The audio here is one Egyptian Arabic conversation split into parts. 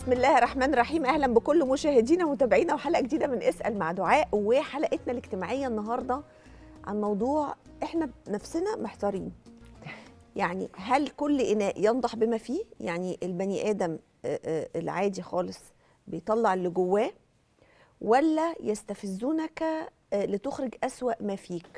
بسم الله الرحمن الرحيم اهلا بكل مشاهدينا ومتابعينا وحلقه جديده من اسال مع دعاء وحلقتنا الاجتماعيه النهارده عن موضوع احنا نفسنا محتارين يعني هل كل اناء ينضح بما فيه يعني البني ادم آه، آه، العادي خالص بيطلع اللي جواه ولا يستفزونك آه، لتخرج اسوا ما فيك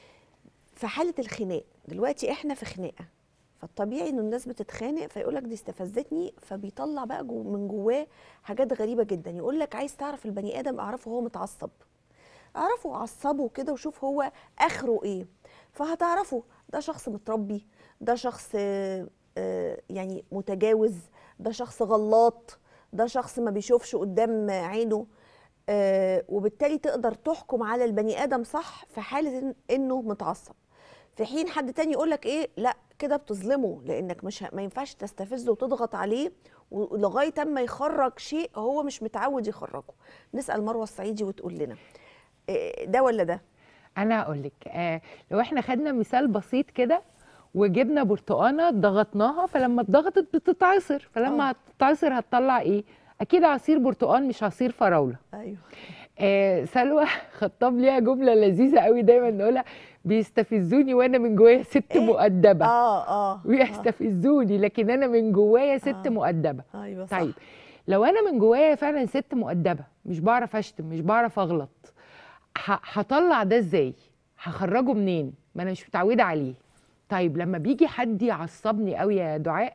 في حاله الخناق دلوقتي احنا في خناقه فالطبيعي ان الناس بتتخانق فيقول لك دي استفزتني فبيطلع بقى جو من جواه حاجات غريبه جدا يقول لك عايز تعرف البني ادم اعرفه هو متعصب اعرفه عصبه كده وشوف هو اخره ايه فهتعرفه ده شخص متربي ده شخص آه، آه، يعني متجاوز ده شخص غلاط ده شخص ما بيشوفش قدام عينه آه، وبالتالي تقدر تحكم على البني ادم صح في حاله إن- انه متعصب في حين حد تاني يقول لك ايه لا كده بتظلمه لانك مش ه- ما ينفعش تستفزه وتضغط عليه ولغايه اما يخرج شيء هو مش متعود يخرجه نسال مروه الصعيدي وتقول لنا إيه ده ولا ده انا هقول لك آه لو احنا خدنا مثال بسيط كده وجبنا برتقانه ضغطناها فلما اتضغطت بتتعصر فلما آه. هتتعصر هتطلع ايه اكيد عصير برتقان مش عصير فراوله ايوه آه سلوى خطاب ليها جمله لذيذه قوي دايما نقولها بيستفزوني وانا من جوايا ست إيه؟ مؤدبه اه اه بيستفزوني لكن انا من جوايا ست آه. مؤدبه آه. ايوه صح طيب لو انا من جوايا فعلا ست مؤدبه مش بعرف اشتم مش بعرف اغلط ه- هطلع ده ازاي هخرجه منين ما انا مش متعوده عليه طيب لما بيجي حد يعصبني قوي يا دعاء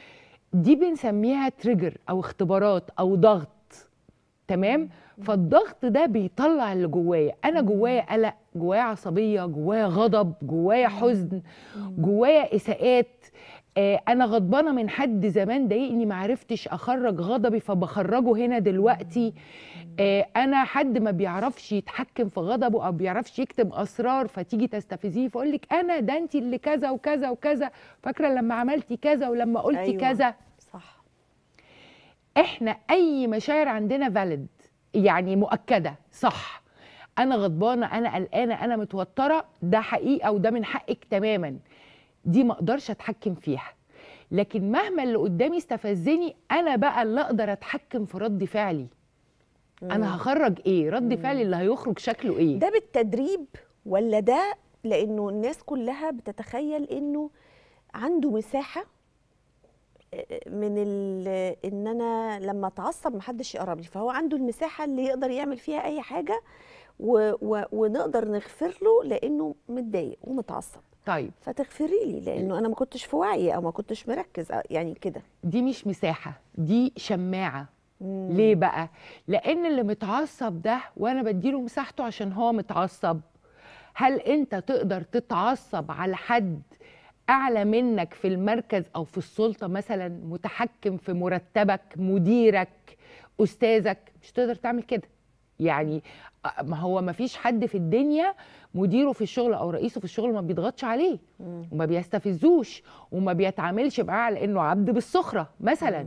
دي بنسميها تريجر او اختبارات او ضغط تمام فالضغط ده بيطلع اللي جوايا انا جوايا قلق جوايا عصبيه جوايا غضب جوايا حزن جوايا اساءات آه انا غضبانه من حد زمان ضايقني ما عرفتش اخرج غضبي فبخرجه هنا دلوقتي آه انا حد ما بيعرفش يتحكم في غضبه او بيعرفش يكتم اسرار فتيجي تستفزيه فاقول لك انا ده انت اللي كذا وكذا وكذا فاكره لما عملتي كذا ولما قلتي أيوة. كذا صح احنا اي مشاعر عندنا فاليد يعني مؤكده صح انا غضبانه انا قلقانه انا متوتره ده حقيقه وده من حقك تماما دي ما اقدرش اتحكم فيها لكن مهما اللي قدامي استفزني انا بقى اللي اقدر اتحكم في رد فعلي انا هخرج ايه رد فعلي اللي هيخرج شكله ايه ده بالتدريب ولا ده لانه الناس كلها بتتخيل انه عنده مساحه من ال- ان انا لما اتعصب محدش يقرب لي فهو عنده المساحه اللي يقدر يعمل فيها اي حاجه و و ونقدر نغفر له لانه متضايق ومتعصب طيب فتغفري لي لانه انا ما كنتش في وعي او ما كنتش مركز أو يعني كده دي مش مساحه دي شماعه ليه بقى؟ لأن اللي متعصب ده وأنا بديله مساحته عشان هو متعصب هل أنت تقدر تتعصب على حد أعلى منك في المركز أو في السلطة مثلا متحكم في مرتبك مديرك أستاذك مش تقدر تعمل كده يعني آه، ما هو ما فيش حد في الدنيا مديره في الشغل او رئيسه في الشغل ما بيضغطش عليه وما بيستفزوش وما بيتعاملش معاه على انه عبد بالسخره مثلا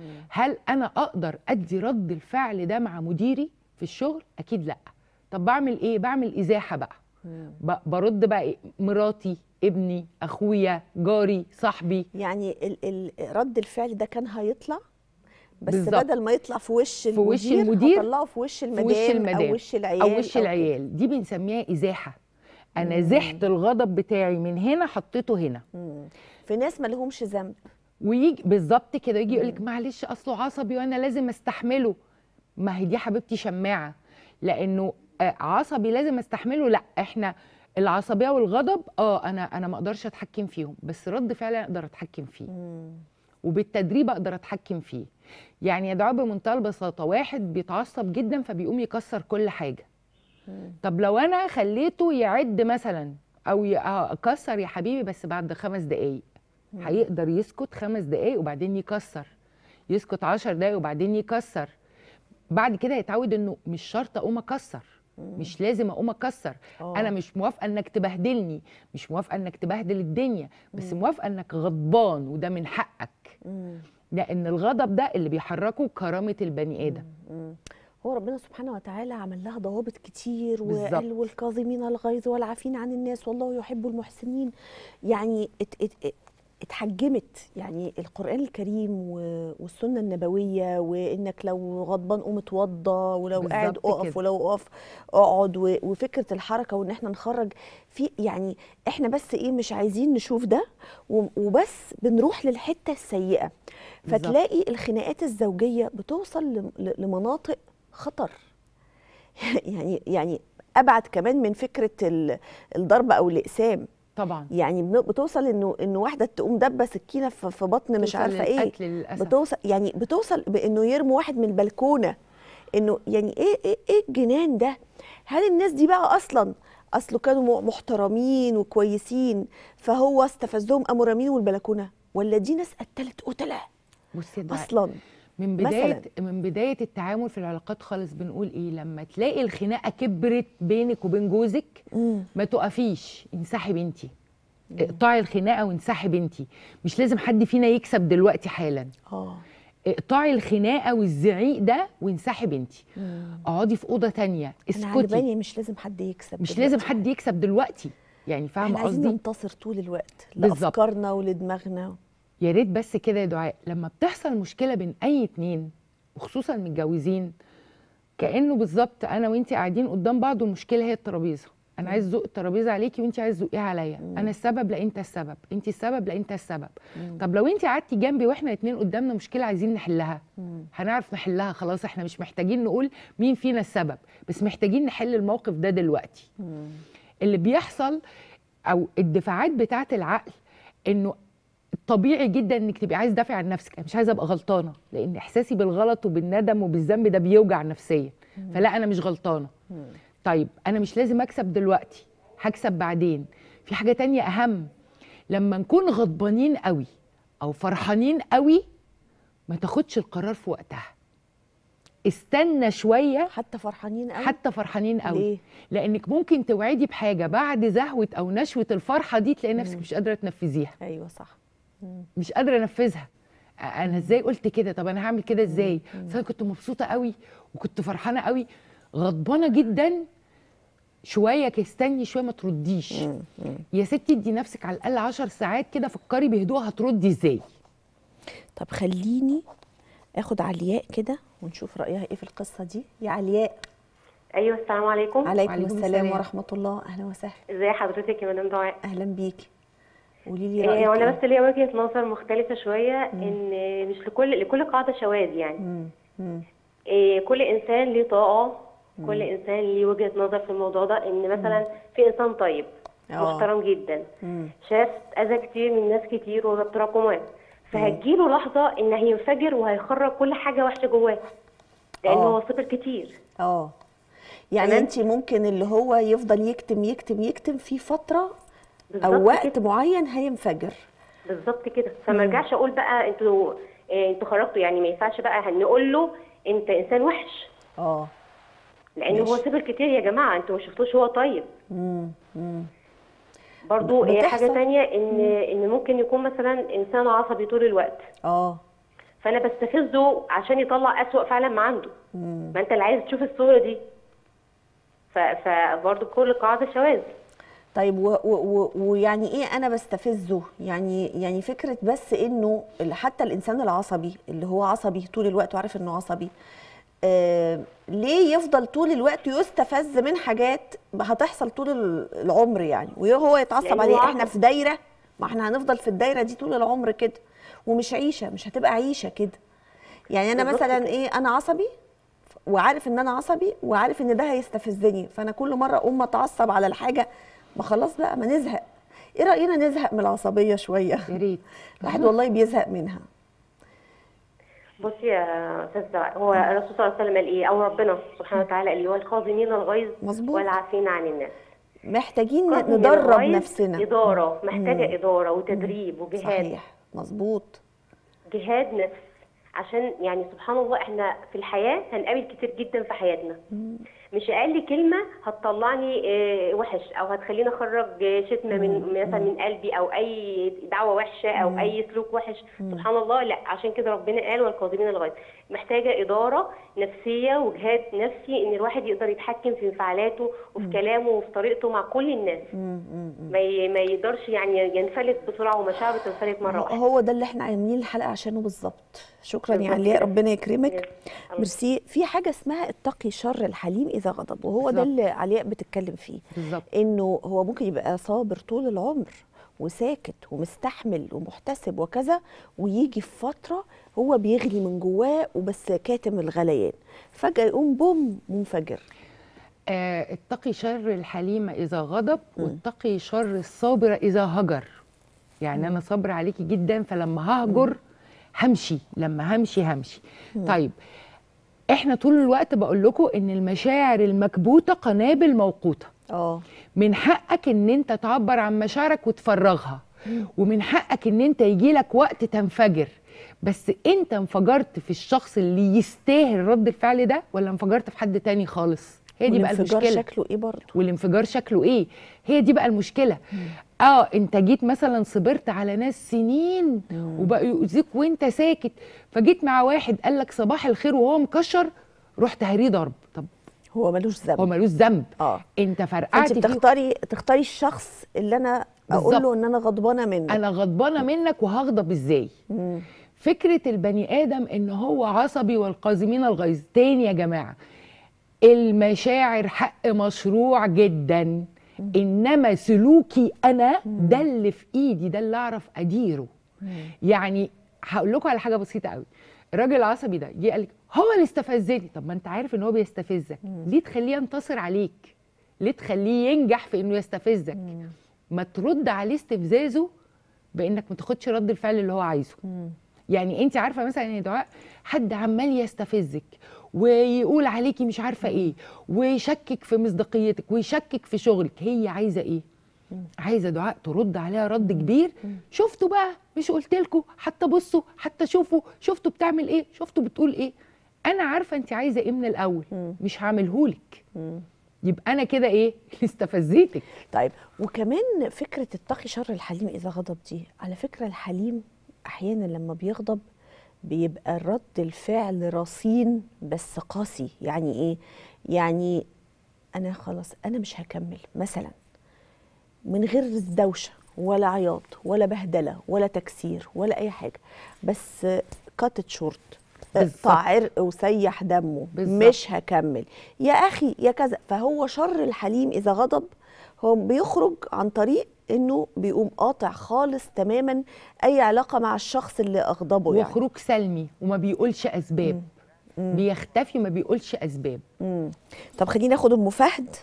هل انا اقدر ادي رد الفعل ده مع مديري في الشغل اكيد لا طب بعمل ايه بعمل ازاحه بقى ب- برد بقى إيه؟ مراتي ابني اخويا جاري صاحبي يعني ال ال رد الفعل ده كان هيطلع بس بالظبط. بدل ما يطلع في وش في وش المدير المدير، هطلعه في وش في المدام, وش المدام او وش العيال او وش كده. العيال دي بنسميها ازاحه انا زحت الغضب بتاعي من هنا حطيته هنا مم. في ناس ما لهمش ذنب ويجي بالظبط كده يجي يقول لك معلش اصله عصبي وانا لازم استحمله ما هي دي حبيبتي شماعه لانه آه، عصبي لازم استحمله لا احنا العصبيه والغضب اه انا انا ما اقدرش اتحكم فيهم بس رد فعلي اقدر اتحكم فيه وبالتدريب اقدر اتحكم فيه يعني يا دعاء بمنتهى البساطه واحد بيتعصب جدا فبيقوم يكسر كل حاجه طب لو انا خليته يعد مثلا او ي- آه، اكسر يا حبيبي بس بعد خمس دقايق هيقدر يسكت خمس دقايق وبعدين يكسر يسكت عشر دقايق وبعدين يكسر بعد كده يتعود انه مش شرط اقوم اكسر مش لازم اقوم اكسر آه. انا مش موافقه انك تبهدلني مش موافقه انك تبهدل الدنيا بس موافقه انك غضبان وده من حقك مم. لان الغضب ده اللي بيحركه كرامه البني ادم مم. هو ربنا سبحانه وتعالى عمل لها ضوابط كتير بالظبط. وقال والكاظمين الغيظ والعافين عن الناس والله يحب المحسنين يعني ات ات ات اتحجمت يعني القرآن الكريم و- والسنة النبوية وإنك لو غضبان قوم اتوضى ولو قاعد بالظبط اقف كده. ولو اقف اقعد و- وفكرة الحركة وإن احنا نخرج في يعني احنا بس ايه مش عايزين نشوف ده و- وبس بنروح للحتة السيئة بالظبط. فتلاقي الخناقات الزوجية بتوصل لم- ل- لمناطق خطر يعني يعني أبعد كمان من فكرة ال- الضرب أو الإقسام طبعا يعني بن- بتوصل انه انه واحده تقوم دبه سكينه في في بطن مش توصل عارفه ايه للقتل للأسف. بتوصل يعني بتوصل بانه يرموا واحد من البلكونه انه يعني ايه ايه ايه الجنان ده هل الناس دي بقى اصلا اصله كانوا م- محترمين وكويسين فهو استفزهم قاموا رامين من البلكونه ولا دي ناس قتلت قتله بصي يا دعاء، اصلا من بدايه من بدايه التعامل في العلاقات خالص بنقول ايه لما تلاقي الخناقه كبرت بينك وبين جوزك مم. ما تقفيش انسحبي انتي اقطعي الخناقه وانسحبي انتي مش لازم حد فينا يكسب دلوقتي حالا اه اقطعي الخناقه والزعيق ده وانسحبي انتي اقعدي في اوضه تانية انا اسكتي عجباني مش لازم حد يكسب مش دلوقتي. لازم حد يكسب دلوقتي يعني احنا فاهمه عايزين قصدي ننتصر طول الوقت بالظبط. لافكارنا ولدماغنا يا ريت بس كده يا دعاء لما بتحصل مشكله بين اي اتنين وخصوصا متجوزين كانه بالظبط انا وانت قاعدين قدام بعض والمشكله هي الترابيزه انا عايز ازق الترابيزه عليكي وانت عايز تزقيها عليا انا السبب لا انت السبب انت السبب لا انت السبب طب لو انت قعدتي جنبي واحنا اتنين قدامنا مشكله عايزين نحلها هنعرف نحلها خلاص احنا مش محتاجين نقول مين فينا السبب بس محتاجين نحل الموقف ده دلوقتي اللي بيحصل او الدفاعات بتاعه العقل انه طبيعي جدا انك تبقي عايز تدافع عن نفسك انا مش عايزه ابقى غلطانه لان احساسي بالغلط وبالندم وبالذنب ده بيوجع نفسيا فلا انا مش غلطانه طيب انا مش لازم اكسب دلوقتي هكسب بعدين في حاجه تانية اهم لما نكون غضبانين قوي او فرحانين قوي ما تاخدش القرار في وقتها استنى شويه حتى فرحانين قوي حتى فرحانين قوي ليه؟ لانك ممكن توعدي بحاجه بعد زهوه او نشوه الفرحه دي تلاقي نفسك مش قادره تنفذيها ايوه صح مش قادره انفذها انا ازاي قلت كده طب انا هعمل كده ازاي بس انا كنت مبسوطه قوي وكنت فرحانه قوي غضبانه جدا شويه كده استني شويه ما ترديش يا ستي ادي نفسك على الاقل 10 ساعات كده فكري بهدوء هتردي ازاي طب خليني اخد علياء كده ونشوف رايها ايه في القصه دي يا علياء ايوه السلام عليكم عليكم وعليكم السلام السلام. ورحمه الله اهلا وسهلا ازي حضرتك يا مدام دعاء اهلا بيكي قولي لي إيه رايك وانا إيه؟ بس ليا وجهه نظر مختلفه شويه ان مش لكل لكل قاعده شواذ يعني مم. مم. إيه كل انسان ليه طاقه كل انسان ليه وجهه نظر في الموضوع ده ان مثلا في انسان طيب آه. محترم جدا مم. شاف اذى كتير من ناس كتير وتراكمات فهتجيله لحظه ان هينفجر وهيخرج كل حاجه وحشه جواه لانه آه. هو صبر كتير اه يعني تمام. انت ممكن اللي هو يفضل يكتم يكتم يكتم في فتره بالظبط او وقت كده. معين هينفجر بالظبط كده فما ارجعش اقول بقى انتوا إيه، انتوا خرجتوا يعني ما ينفعش بقى هنقول له انت انسان وحش اه لان هو ماشي. صبر كتير يا جماعه انتوا ما شفتوش هو طيب مم. مم. برضو إيه، حاجه بتحصل. تانية ان ان ممكن يكون مثلا انسان عصبي طول الوقت اه فانا بستفزه عشان يطلع اسوأ فعلا ما عنده ما انت اللي عايز تشوف الصوره دي ف- فبرضو كل قاعده شواذ طيب و- و- و- ويعني ايه انا بستفزه يعني يعني فكره بس انه ال- حتى الانسان العصبي اللي هو عصبي طول الوقت وعارف انه عصبي آه ليه يفضل طول الوقت يستفز من حاجات هتحصل طول ال- العمر يعني وهو يتعصب لأنه عليه هو احنا عصبي. في دايره ما احنا هنفضل في الدايره دي طول العمر كده ومش عيشه مش هتبقى عيشه كده يعني انا بالظبط مثلا كده. ايه انا عصبي وعارف ان انا عصبي وعارف ان ده هيستفزني فانا كل مره اقوم اتعصب على الحاجه ما خلاص بقى ما نزهق ايه راينا نزهق من العصبيه شويه يا ريت الواحد والله بيزهق منها بصي يا استاذ دعاء هو الرسول صلى الله عليه وسلم قال ايه او ربنا سبحانه وتعالى قال ايه والخاظمين الغيظ مظبوط. والعافين عن الناس محتاجين كظم ندرب الغيظ نفسنا اداره محتاجه اداره وتدريب وجهاد صحيح مظبوط جهاد نفس عشان يعني سبحان الله احنا في الحياه هنقابل كتير جدا في حياتنا مش اقل كلمه هتطلعني آه، وحش او هتخليني اخرج آه، شتمه من مثلا من قلبي او اي دعوه وحشه او اي سلوك وحش سبحان الله لا عشان كده ربنا قال والقادمين الغيظ محتاجه اداره نفسيه وجهاد نفسي ان الواحد يقدر يتحكم في انفعالاته وفي كلامه وفي طريقته مع كل الناس ما ي- ما يقدرش يعني ينفلت بسرعه ومشاعره تنفلت مره واحده هو ده اللي احنا عاملين الحلقه عشانه بالظبط شكرا يا بالظبط علياء كده. ربنا يكرمك الله. ميرسي في حاجه اسمها اتقي شر الحليم اذا غضب وهو ده بالظبط. اللي علياء بتتكلم فيه بالظبط انه هو ممكن يبقى صابر طول العمر وساكت ومستحمل ومحتسب وكذا ويجي في فتره هو بيغلي من جواه وبس كاتم الغليان فجاه يقوم بوم منفجر آه، اتقي شر الحليم إذا غضب واتقي شر الصابر إذا هجر يعني أنا صابرة عليكي جدا فلما ههجر همشي لما همشي همشي طيب احنا طول الوقت بقول لكم ان المشاعر المكبوته قنابل موقوته اه من حقك ان انت تعبر عن مشاعرك وتفرغها ومن حقك ان انت يجي لك وقت تنفجر بس انت انفجرت في الشخص اللي يستاهل رد الفعل ده ولا انفجرت في حد تاني خالص هي دي بقى والانفجار المشكله شكله ايه برضه والانفجار شكله ايه هي دي بقى المشكله اه انت جيت مثلا صبرت على ناس سنين وبقوا يؤذيك وانت ساكت فجيت مع واحد قال لك صباح الخير وهو مكشر رحت هريه ضرب طب هو ملوش ذنب هو ملوش ذنب اه انت فرقعت انت فيه بتختاري تختاري الشخص اللي انا اقول له بالظبط. ان انا غضبانه منه انا غضبانه منك وهغضب ازاي مم. فكره البني ادم ان هو عصبي والقازمين الغيظ تاني يا جماعه المشاعر حق مشروع جدا انما سلوكي انا ده اللي في ايدي ده اللي اعرف اديره يعني هقول لكم على حاجه بسيطه قوي الراجل العصبي ده جه قال لك هو اللي استفزني طب ما انت عارف ان هو بيستفزك ليه تخليه ينتصر عليك ليه تخليه ينجح في انه يستفزك ما ترد عليه استفزازه بانك ما تاخدش رد الفعل اللي هو عايزه يعني انت عارفه مثلا يا دعاء حد عمال يستفزك ويقول عليكي مش عارفه ايه ويشكك في مصداقيتك ويشكك في شغلك هي عايزه ايه عايزه دعاء ترد عليها رد كبير شفتوا بقى مش قلت لكم حتى بصوا حتى شوفوا شفتوا بتعمل ايه شفتوا بتقول ايه انا عارفه انت عايزه ايه من الاول مش هعملهولك يبقى انا كده ايه استفزيتك طيب وكمان فكره اتقي شر الحليم اذا غضب دي على فكره الحليم احيانا لما بيغضب بيبقى رد الفعل رصين بس قاسي يعني ايه يعني انا خلاص انا مش هكمل مثلا من غير دوشه ولا عياط ولا بهدله ولا تكسير ولا اي حاجه بس كاتت شورت بالظبط. قطع عرق وسيح دمه بالظبط. مش هكمل يا اخي يا كذا فهو شر الحليم اذا غضب هو بيخرج عن طريق انه بيقوم قاطع خالص تماما اي علاقه مع الشخص اللي اغضبه يعني وخروج سلمي وما بيقولش اسباب بيختفي ما بيقولش اسباب مم. طب خلينا ناخد ام فهد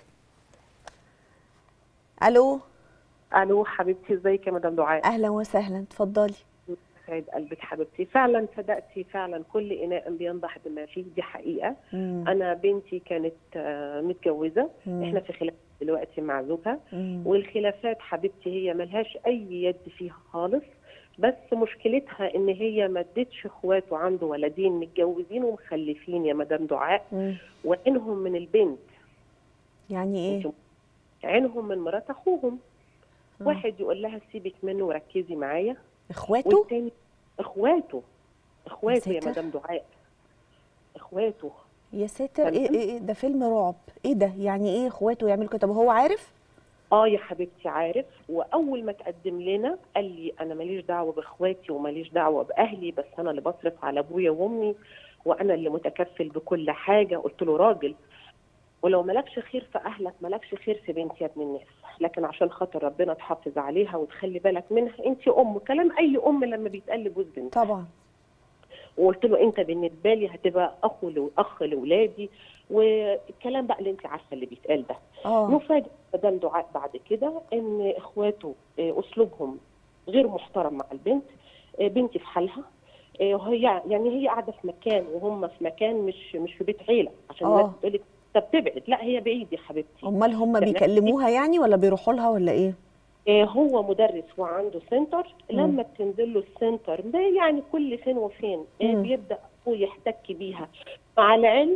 الو الو حبيبتي ازيك يا مدام دعاء اهلا وسهلا اتفضلي سعيد قلبك حبيبتي فعلا صدقتي فعلا كل اناء بينضح بما فيه دي حقيقه مم. انا بنتي كانت آه، متجوزه مم. احنا في خلاف دلوقتي مع زوجها مم. والخلافات حبيبتي هي ملهاش اي يد فيها خالص بس مشكلتها ان هي ما ادتش اخواته عنده ولدين متجوزين ومخلفين يا مدام دعاء مم. وعينهم من البنت يعني ايه عينهم من مرات اخوهم واحد يقول لها سيبك منه وركزي معايا اخواته والتاني اخواته اخواته يا ساتر. مدام دعاء اخواته يا ساتر ايه ايه إيه ده فيلم رعب ايه ده يعني ايه اخواته يعملوا كده طب هو عارف اه يا حبيبتي عارف واول ما تقدم لنا قال لي انا ماليش دعوه باخواتي وماليش دعوه باهلي بس انا اللي بصرف على ابويا وامي وانا اللي متكفل بكل حاجه قلت له راجل ولو مالكش خير في اهلك مالكش خير في بنتي يا ابن الناس لكن عشان خاطر ربنا تحافظ عليها وتخلي بالك منها انت ام كلام اي ام لما بيتقال لجوز بنت طبعا وقلت له انت بالنسبه لي هتبقى اخو لو اخ لاولادي والكلام بقى اللي انت عارفه اللي بيتقال ده اه مفاجاه مدام دعاء بعد كده ان اخواته آه، اسلوبهم غير محترم مع البنت آه، بنتي في حالها آه، وهي يعني هي قاعده في مكان وهم في مكان مش مش في بيت عيله عشان آه. الناس بتقول لك طب تبعد لا هي بعيد يا حبيبتي امال هم تمام. بيكلموها يعني ولا بيروحوا لها ولا ايه آه، هو مدرس وعنده سنتر لما بتنزل له السنتر ده يعني كل فين وفين آه، مم. بيبدا هو يحتك بيها مع العلم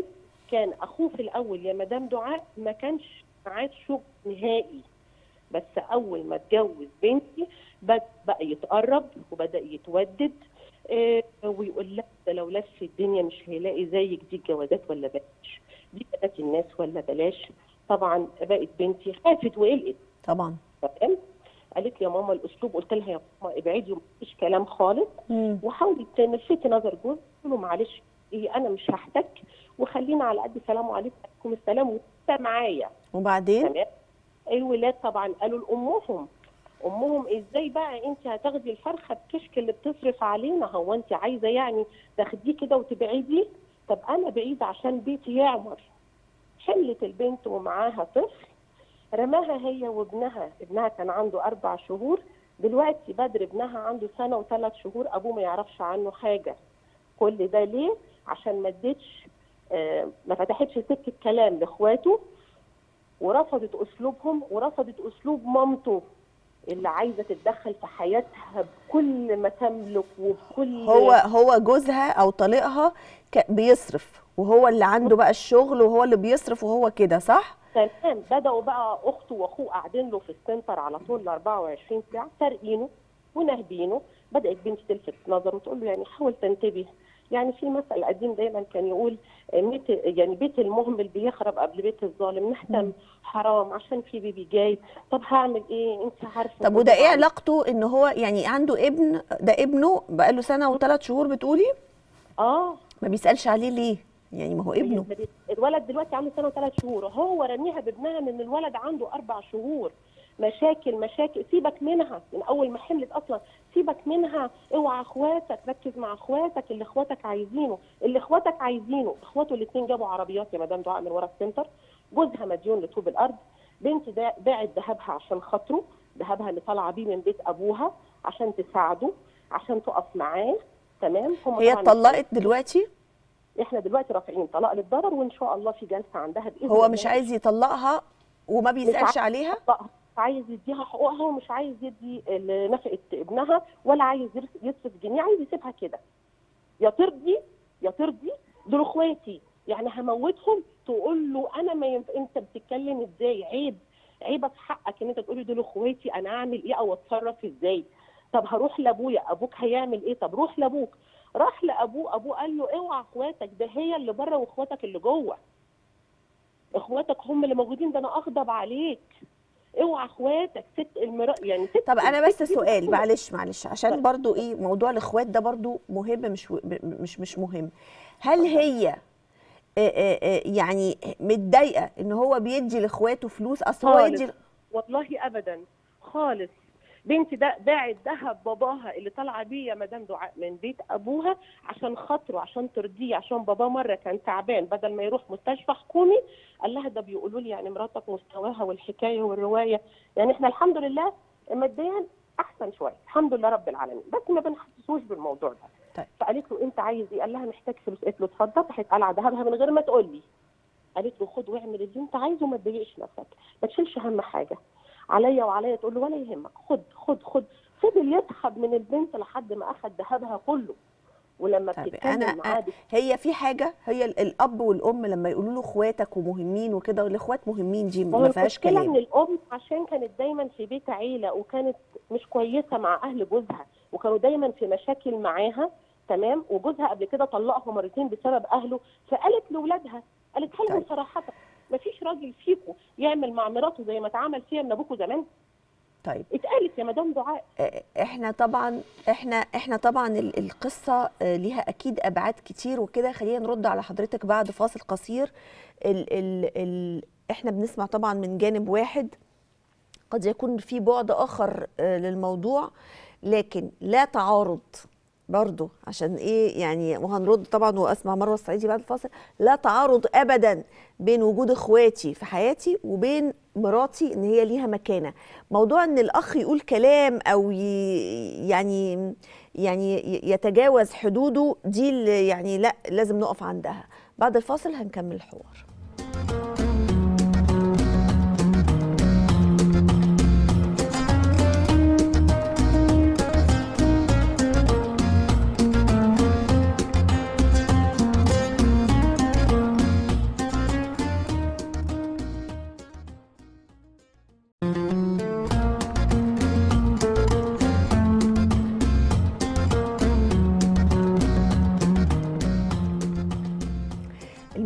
كان اخوه في الاول يا مدام دعاء ما كانش معاه شغل نهائي بس اول ما اتجوز بنتي بد- بقى يتقرب وبدا يتودد آه، ويقول لا ده لو لف الدنيا مش هيلاقي زيك دي الجوازات ولا بلاش دي بنات الناس ولا بلاش طبعا بقت بنتي خافت وقلقت طبعا تمام قالت لي يا ماما الاسلوب قلت لها يا ماما ابعدي ومفيش كلام خالص مم. وحاولت تلفتي نظر جوز قلت له معلش إيه انا مش هحتك وخلينا على قد سلام عليكم وعليكم السلام وانت معايا وبعدين تمام الولاد طبعا قالوا لامهم امهم ازاي بقى انت هتاخدي الفرخه بكشك اللي بتصرف علينا هو انت عايزه يعني تاخديه كده وتبعدي طب انا بعيد عشان بيتي يعمر حملت البنت ومعاها طفل رماها هي وابنها ابنها كان عنده اربع شهور دلوقتي بدر ابنها عنده سنه وثلاث شهور ابوه ما يعرفش عنه حاجه كل ده ليه عشان ما ادتش آه، ما فتحتش سكه كلام لاخواته ورفضت اسلوبهم ورفضت اسلوب مامته اللي عايزه تتدخل في حياتها بكل ما تملك وبكل هو هو جوزها او طليقها ك- بيصرف وهو اللي عنده بقى الشغل وهو اللي بيصرف وهو كده صح تمام بداوا بقى اخته واخوه قاعدين له في السنتر على طول ال 24 ساعه سارقينه ونهبينه بدات بنتي تلفت نظره وتقول له يعني حاول تنتبه يعني في مثل قديم دايما كان يقول آه، ميت يعني بيت المهمل بيخرب قبل بيت الظالم نهتم حرام عشان في بيبي جاي طب هعمل ايه انت عارفه طب وده ايه علاقته ان هو يعني عنده ابن ده ابنه بقاله سنه وثلاث شهور بتقولي اه ما بيسالش عليه ليه يعني ما هو ابنه الولد دلوقتي عنده سنه وثلاث شهور هو رميها بابنها من الولد عنده اربع شهور مشاكل مشاكل سيبك منها من اول ما حملت اصلا سيبك منها اوعى اخواتك ركز مع اخواتك اللي اخواتك عايزينه اللي اخواتك عايزينه اخواته الاثنين جابوا عربيات يا مدام دعاء من ورا السنتر جوزها مديون لطوب الارض بنتي دا باعت ذهبها عشان خاطره ذهبها اللي طالعه بيه من بيت ابوها عشان تساعده عشان تقف معاه تمام هم هي طبعاً اتطلقت دلوقتي احنا دلوقتي رافعين طلاق للضرر وان شاء الله في جلسه عندها باذن هو الله. مش عايز يطلقها وما بيسالش عايز عليها يطلقها. مش عايز يديها حقوقها ومش عايز يدي ال- نفقه ابنها ولا عايز يرس- يصرف جنيه عايز يسيبها كده يا ترضي يا ترضي دول اخواتي يعني هموتهم تقول له انا ما ينف... انت بتتكلم ازاي عيب عيبك حقك ان انت تقولي دول اخواتي انا اعمل ايه او اتصرف ازاي طب هروح لابويا ابوك هيعمل ايه طب روح لابوك راح لابوه ابوه قال له اوعى اخواتك ده هي اللي بره واخواتك اللي جوه اخواتك هم اللي موجودين ده انا اغضب عليك اوعى اخواتك ست المرا يعني ست طب انا بس الست دي سؤال بتقول- معلش معلش عشان برضو ايه موضوع الاخوات ده برضو مهم مش مش مش مهم هل هي آه، آه، آه، يعني متضايقه ان هو بيدي لاخواته فلوس اصل هو خالص. يدي والله ابدا خالص بنتي ده باعت ذهب باباها اللي طالعه بيه يا مدام دعاء من بيت ابوها عشان خاطره عشان ترضيه عشان باباه مره كان تعبان بدل ما يروح مستشفى حكومي قال لها ده بيقولوا لي يعني مراتك مستواها والحكايه والروايه يعني احنا الحمد لله ماديا احسن شويه الحمد لله رب العالمين بس ما بنحسسوش بالموضوع ده طيب. فقالت له انت عايز ايه قال لها محتاج فلوس قالت له اتفضل راحت قلع ذهبها من غير ما تقول لي قالت له خد واعمل اللي انت عايزه وما تضايقش نفسك ما تشيلش هم حاجه عليا وعليا تقول له ولا يهمك خد خد خد فضل يسحب من البنت لحد ما اخد ذهبها كله ولما طيب بتتكلم انا معاه هي في حاجه هي ال- الاب والام لما يقولوا له اخواتك ومهمين وكده والاخوات مهمين دي ما هو ما فيهاش المشكله ان كلام الام عشان كانت دايما في بيت عيله وكانت مش كويسه مع اهل جوزها وكانوا دايما في مشاكل معاها تمام وجوزها قبل كده طلقها مرتين بسبب اهله فقالت لاولادها قالت لهم طيب. صراحه ما فيش راجل فيكم يعمل مع مراته زي ما اتعمل فيها من ابوكم زمان طيب اتقالت يا مدام دعاء آه، احنا طبعا احنا احنا طبعا ال- القصه آه، ليها اكيد ابعاد كتير وكده خلينا نرد على حضرتك بعد فاصل قصير ال ال ال احنا بنسمع طبعا من جانب واحد قد يكون في بعد اخر آه، للموضوع لكن لا تعارض برضو عشان ايه يعني وهنرد طبعا واسمع مروه الصعيدي بعد الفاصل لا تعارض ابدا بين وجود اخواتي في حياتي وبين مراتي ان هي ليها مكانه موضوع ان الاخ يقول كلام او ي- يعني يعني يتجاوز حدوده دي اللي يعني لا لازم نقف عندها بعد الفاصل هنكمل الحوار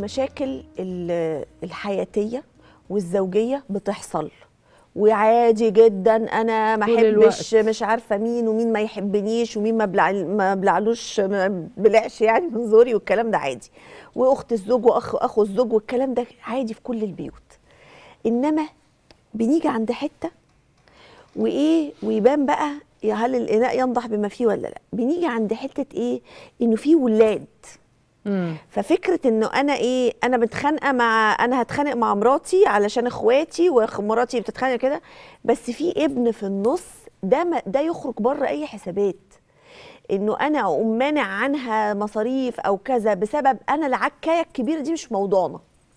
المشاكل ال- الحياتيه والزوجيه بتحصل وعادي جدا انا ما طول احبش الوقت. مش عارفه مين ومين ما يحبنيش ومين ما بلع ما بلعلوش ما بلعش يعني من زوري والكلام ده عادي واخت الزوج واخ اخو الزوج والكلام ده عادي في كل البيوت انما بنيجي عند حته وايه ويبان بقى يا هل الاناء ينضح بما فيه ولا لا بنيجي عند حته ايه انه في ولاد مم. ففكره انه انا ايه انا متخانقه مع انا هتخانق مع مراتي علشان اخواتي ومراتي بتتخانق كده بس في ابن في النص ده ما ده يخرج بره اي حسابات انه انا اقوم مانع عنها مصاريف او كذا بسبب انا العكايه الكبيره دي مش موضوعنا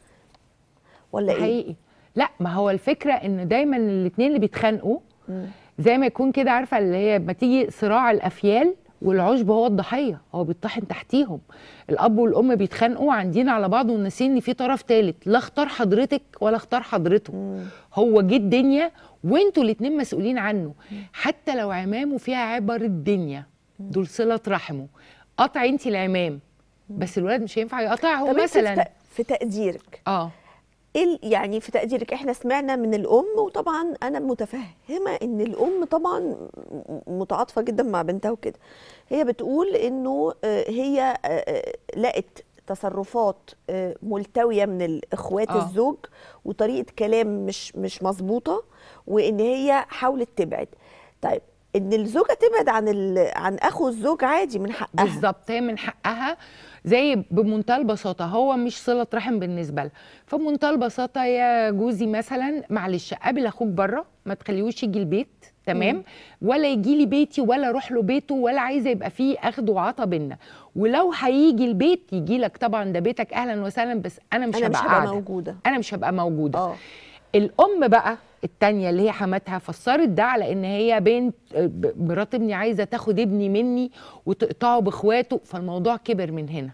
ولا ايه حقيقي لا ما هو الفكره ان دايما الاثنين اللي بيتخانقوا زي ما يكون كده عارفه اللي هي ما تيجي صراع الافيال والعشب هو الضحيه هو بيطحن تحتيهم الاب والام بيتخانقوا عندين على بعض وناسين ان في طرف ثالث لا اختار حضرتك ولا اختار حضرته هو جه الدنيا وانتوا الاتنين مسؤولين عنه حتى لو عمامه فيها عبر الدنيا دول صله رحمه قطع انت العمام بس الولد مش هينفع يقطعه طب انت في مثلا تق- في تقديرك اه ايه ال- يعني في تقديرك احنا سمعنا من الام وطبعا انا متفهمه ان الام طبعا م- متعاطفه جدا مع بنتها وكده هي بتقول انه آه، هي آه، آه، لقت تصرفات آه، ملتويه من الاخوات آه. الزوج وطريقه كلام مش مش مظبوطه وان هي حاولت تبعد طيب ان الزوجه تبعد عن ال- عن اخو الزوج عادي من حقها بالظبط هي من حقها زي بمنتهى البساطه هو مش صله رحم بالنسبه لها فبمنتهى البساطه يا جوزي مثلا معلش قابل اخوك بره ما تخليهوش يجي البيت تمام ولا يجي لي بيتي ولا اروح له بيته ولا عايزه يبقى فيه اخد وعطا بينا ولو هيجي البيت يجي لك طبعا ده بيتك اهلا وسهلا بس انا مش انا مش هبقى هبقى قاعده موجوده انا مش هبقى موجوده اه الام بقى التانية اللي هي حماتها فسرت ده على ان هي بنت ب- مرات ابني عايزه تاخد ابني مني وتقطعه باخواته فالموضوع كبر من هنا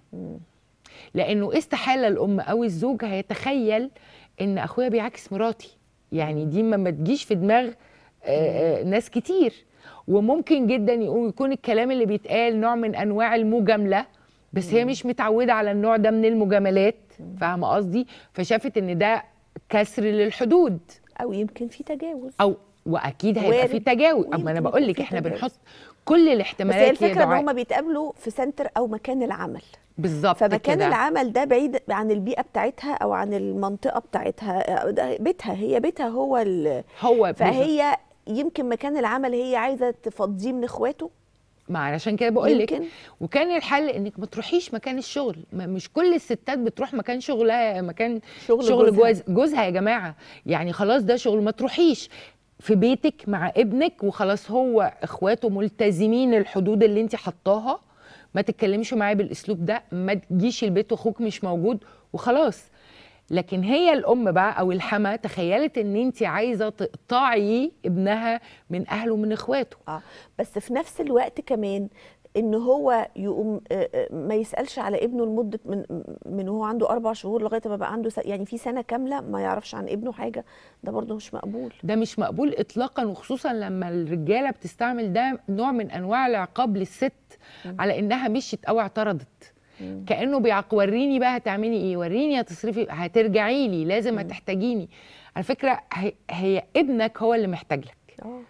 لانه استحاله الام او الزوج هيتخيل ان اخويا بيعاكس مراتي يعني دي ما ما تجيش في دماغ آه، آه، ناس كتير وممكن جدا يقو- يكون الكلام اللي بيتقال نوع من انواع المجامله بس هي مش متعوده على النوع ده من المجاملات فاهمه قصدي فشافت ان ده كسر للحدود او يمكن في تجاوز او واكيد هيبقى وارد. في تجاوز اما ويمكن انا يكون بقول لك في احنا تجاوز. بنحط كل بس الاحتمالات هي يا الفكره ان دعاء. هم بيتقابلوا في سنتر او مكان العمل بالظبط فمكان كده العمل ده بعيد عن البيئه بتاعتها او عن المنطقه بتاعتها ده بيتها هي بيتها هو ال... هو بالظبط. فهي يمكن مكان العمل هي عايزه تفضيه من اخواته ما علشان كده بقول لك يمكن وكان الحل انك ما تروحيش مكان الشغل ما مش كل الستات بتروح مكان شغلها مكان شغل شغل جوزها. جوز جوزها يا جماعه يعني خلاص ده شغل ما تروحيش في بيتك مع ابنك وخلاص هو اخواته ملتزمين الحدود اللي انت حطاها ما تتكلمش معاه بالاسلوب ده ما تجيش البيت واخوك مش موجود وخلاص لكن هي الام بقى او الحما تخيلت ان انت عايزه تقطعي ابنها من اهله ومن اخواته اه بس في نفس الوقت كمان ان هو يقوم آه، آه، ما يسالش على ابنه لمده من من وهو عنده اربع شهور لغايه ما بقى عنده س... يعني في سنه كامله ما يعرفش عن ابنه حاجه ده برضه مش مقبول ده مش مقبول اطلاقا وخصوصا لما الرجاله بتستعمل ده نوع من انواع العقاب للست على انها مشيت او اعترضت كانه بيعق وريني بقى هتعملي ايه وريني هتصرفي هترجعي لي لازم هتحتاجيني على فكره هي, هي ابنك هو اللي محتاج لك اه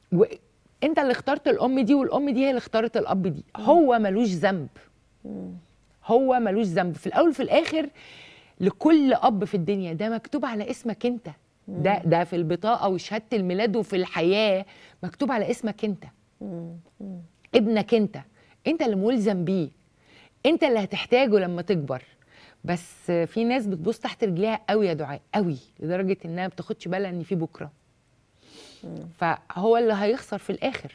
وانت اللي اخترت الام دي والام دي هي اللي اختارت الاب دي هو ملوش ذنب هو ملوش ذنب في الاول وفي الاخر لكل اب في الدنيا ده مكتوب على اسمك انت ده ده في البطاقه وشهاده الميلاد وفي الحياه مكتوب على اسمك انت ابنك انت انت اللي ملزم بيه انت اللي هتحتاجه لما تكبر بس في ناس بتبص تحت رجليها قوي يا دعاء قوي لدرجه انها ما بتاخدش بالها ان في بكره فهو اللي هيخسر في الاخر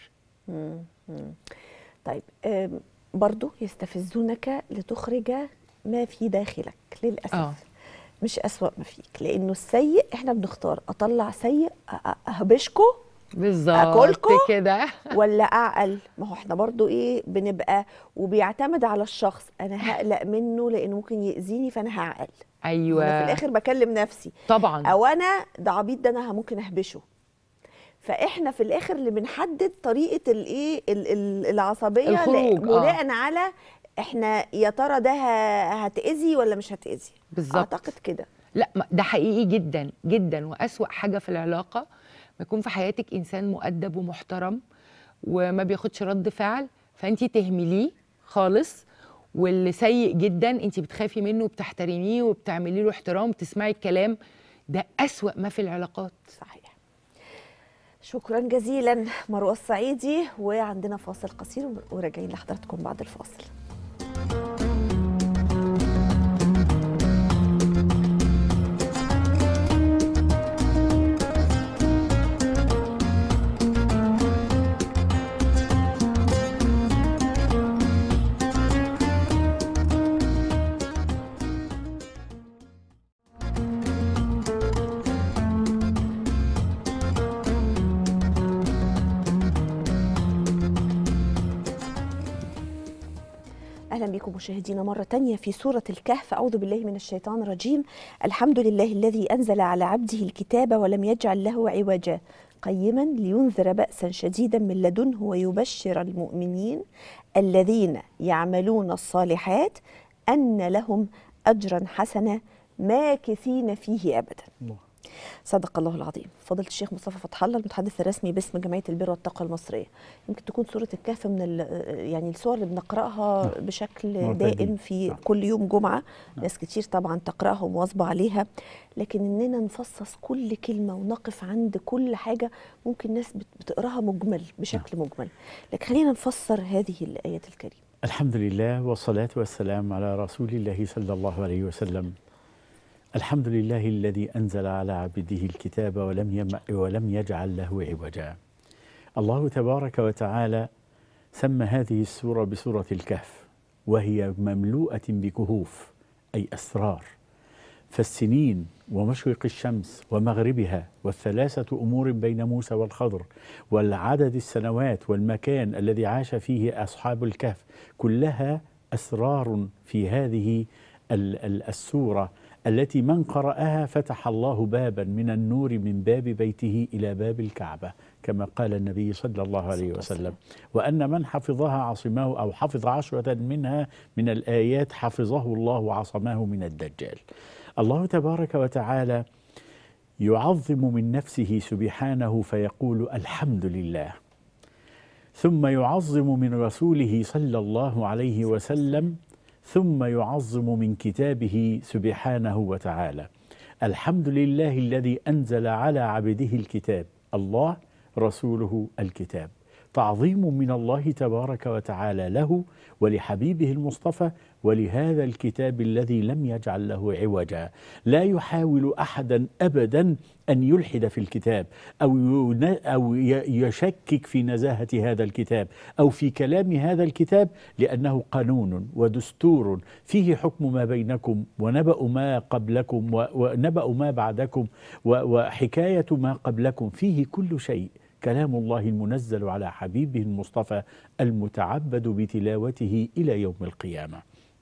طيب آم، برضو يستفزونك لتخرج ما في داخلك للأسف آه. مش أسوأ ما فيك لأنه السيء إحنا بنختار أطلع سيء أ- أ- أهبشكو بالظبط أكلكوا؟ كده ولا أعقل ما هو إحنا برضو إيه بنبقى وبيعتمد على الشخص أنا هقلق منه لأنه ممكن يأذيني فأنا هعقل ايوه أنا في الآخر بكلم نفسي طبعا او انا ده عبيط ده انا ممكن اهبشه فاحنا في الاخر اللي بنحدد طريقه الايه ال- ال- العصبيه الخروج، ل- بناء على احنا يا ترى ده ه- هتاذي ولا مش هتاذي بالظبط اعتقد كده لا ما- ده حقيقي جدا جدا وأسوأ حاجة في العلاقة ما يكون في حياتك إنسان مؤدب ومحترم وما بياخدش رد فعل فأنت تهمليه خالص واللي سيء جدا أنت بتخافي منه وبتحترميه وبتعملي له احترام وبتسمعي الكلام ده أسوأ ما في العلاقات صحيح شكرا جزيلا مروه الصعيدي وعندنا فاصل قصير وراجعين لحضراتكم بعد الفاصل أهلا بكم مشاهدينا مرة تانية في سورة الكهف أعوذ بالله من الشيطان الرجيم الحمد لله الذي أنزل على عبده الكتاب ولم يجعل له عوجا قيما لينذر بأسا شديدا من لدنه ويبشر المؤمنين الذين يعملون الصالحات أن لهم أجرا حسنا ماكثين فيه أبدا صدق الله العظيم فضيلة الشيخ مصطفى فتح الله المتحدث الرسمي باسم جمعية البر والتقوى المصرية يمكن تكون سورة الكهف من ال- يعني السور اللي بنقرأها بشكل معتادين. دائم في نعم. كل يوم جمعة ناس كتير طبعا تقرأها ومواظبة عليها لكن إننا نفصص كل كلمة ونقف عند كل حاجة ممكن ناس بت- بتقراها مجمل بشكل مجمل لكن خلينا نفسر هذه الآيات الكريمة الحمد لله والصلاة والسلام على رسول الله صلى الله عليه وسلم الحمد لله الذي أنزل على عبده الكتاب ولم, يم ولم يجعل له عوجا الله تبارك وتعالى سمى هذه السورة بسورة الكهف وهي مملوءة بكهوف أي أسرار فالسنين ومشرق الشمس ومغربها والثلاثة أمور بين موسى والخضر والعدد السنوات والمكان الذي عاش فيه أصحاب الكهف كلها أسرار في هذه ال- ال- السورة التي من قرأها فتح الله بابا من النور من باب بيته إلى باب الكعبة كما قال النبي صلى الله عليه وسلم وأن من حفظها عصمه أو حفظ عشرة منها من الآيات حفظه الله وعصمه من الدجال الله تبارك وتعالى يعظم من نفسه سبحانه فيقول الحمد لله ثم يعظم من رسوله صلى الله عليه وسلم ثم يعظم من كتابه سبحانه وتعالى الحمد لله الذي انزل على عبده الكتاب الله رسوله الكتاب تعظيم من الله تبارك وتعالى له ولحبيبه المصطفى ولهذا الكتاب الذي لم يجعل له عوجا لا يحاول احدا ابدا ان يلحد في الكتاب او ين- او ي- يشكك في نزاهه هذا الكتاب او في كلام هذا الكتاب لانه قانون ودستور فيه حكم ما بينكم ونبأ ما قبلكم و- ونبأ ما بعدكم و- وحكايه ما قبلكم فيه كل شيء كلام الله المنزل على حبيبه المصطفى المتعبد بتلاوته الى يوم القيامه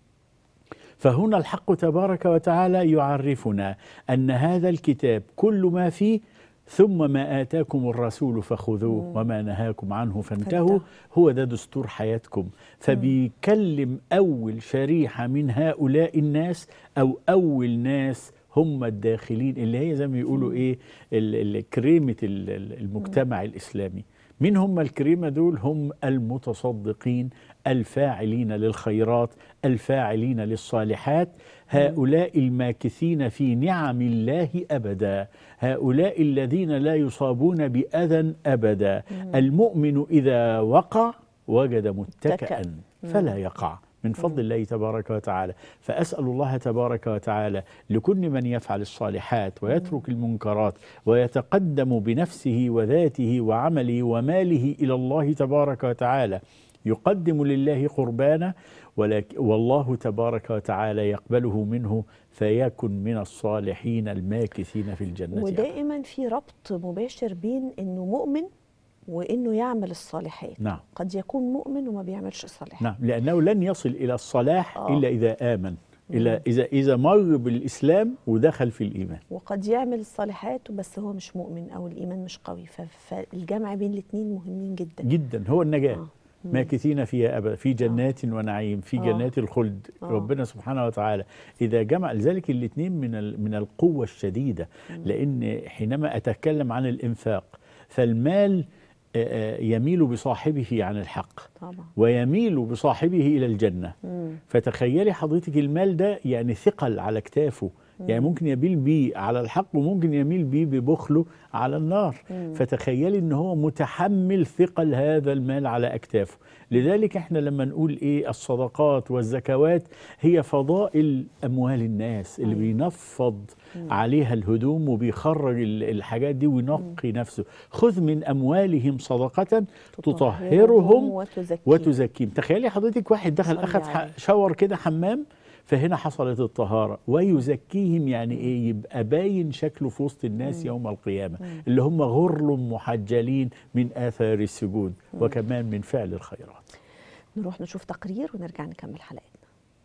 فهنا الحق تبارك وتعالى يعرفنا ان هذا الكتاب كل ما فيه ثم ما اتاكم الرسول فخذوه وما نهاكم عنه فانتهوا فانتهوا. هو ده دستور حياتكم فبيكلم اول شريحه من هؤلاء الناس او اول ناس هم الداخلين اللي هي زي ما بيقولوا ايه ال- ال- كريمه ال- ال- المجتمع الاسلامي مين هم الكريمه دول هم المتصدقين الفاعلين للخيرات الفاعلين للصالحات هؤلاء الماكثين في نعم الله ابدا هؤلاء الذين لا يصابون باذى ابدا المؤمن اذا وقع وجد متكئا فلا يقع من فضل الله تبارك وتعالى فأسأل الله تبارك وتعالى لكل من يفعل الصالحات ويترك المنكرات ويتقدم بنفسه وذاته وعمله وماله إلى الله تبارك وتعالى يقدم لله قربانا ولك والله تبارك وتعالى يقبله منه فيكن من الصالحين الماكثين في الجنة أبدا. ودائما في ربط مباشر بين انه مؤمن وانه يعمل الصالحات نعم قد يكون مؤمن وما بيعملش الصالحات نعم لأنه لن يصل إلى الصلاح آه. إلا إذا آمن إلا إذا إذا مر بالإسلام ودخل في الإيمان وقد يعمل الصالحات بس هو مش مؤمن او الايمان مش قوي ف- فالجمع بين الاثنين مهمين جدا جدا هو النجاة آه. ماكثين فيها ابدا في جنات ونعيم في آه. جنات الخلد آه. ربنا سبحانه وتعالى اذا جمع لذلك الاثنين من ال- من القوه الشديده لان حينما اتكلم عن الانفاق فالمال آه، آه، يميل بصاحبه عن الحق طبعا ويميل بصاحبه الى الجنه مم. فتخيلي حضرتك المال ده يعني ثقل على كتافه يعني ممكن يميل بيه على الحق وممكن يميل بيه ببخله على النار فتخيلي ان هو متحمل ثقل هذا المال على اكتافه لذلك احنا لما نقول ايه الصدقات والزكوات هي فضائل اموال الناس اللي أيوة. بينفض عليها الهدوم وبيخرج ال- الحاجات دي وينقي نفسه خذ من اموالهم صدقه تطهرهم وتزكيهم وتزكيهم تخيلي حضرتك واحد دخل صلي اخذ عليه. ح- شاور كده حمام فهنا حصلت الطهارة ويزكيهم يعني ايه يبقى باين شكله في وسط الناس يوم القيامة اللي هم غرل محجلين من آثار السجود وكمان من فعل الخيرات نروح نشوف تقرير ونرجع نكمل حلقتنا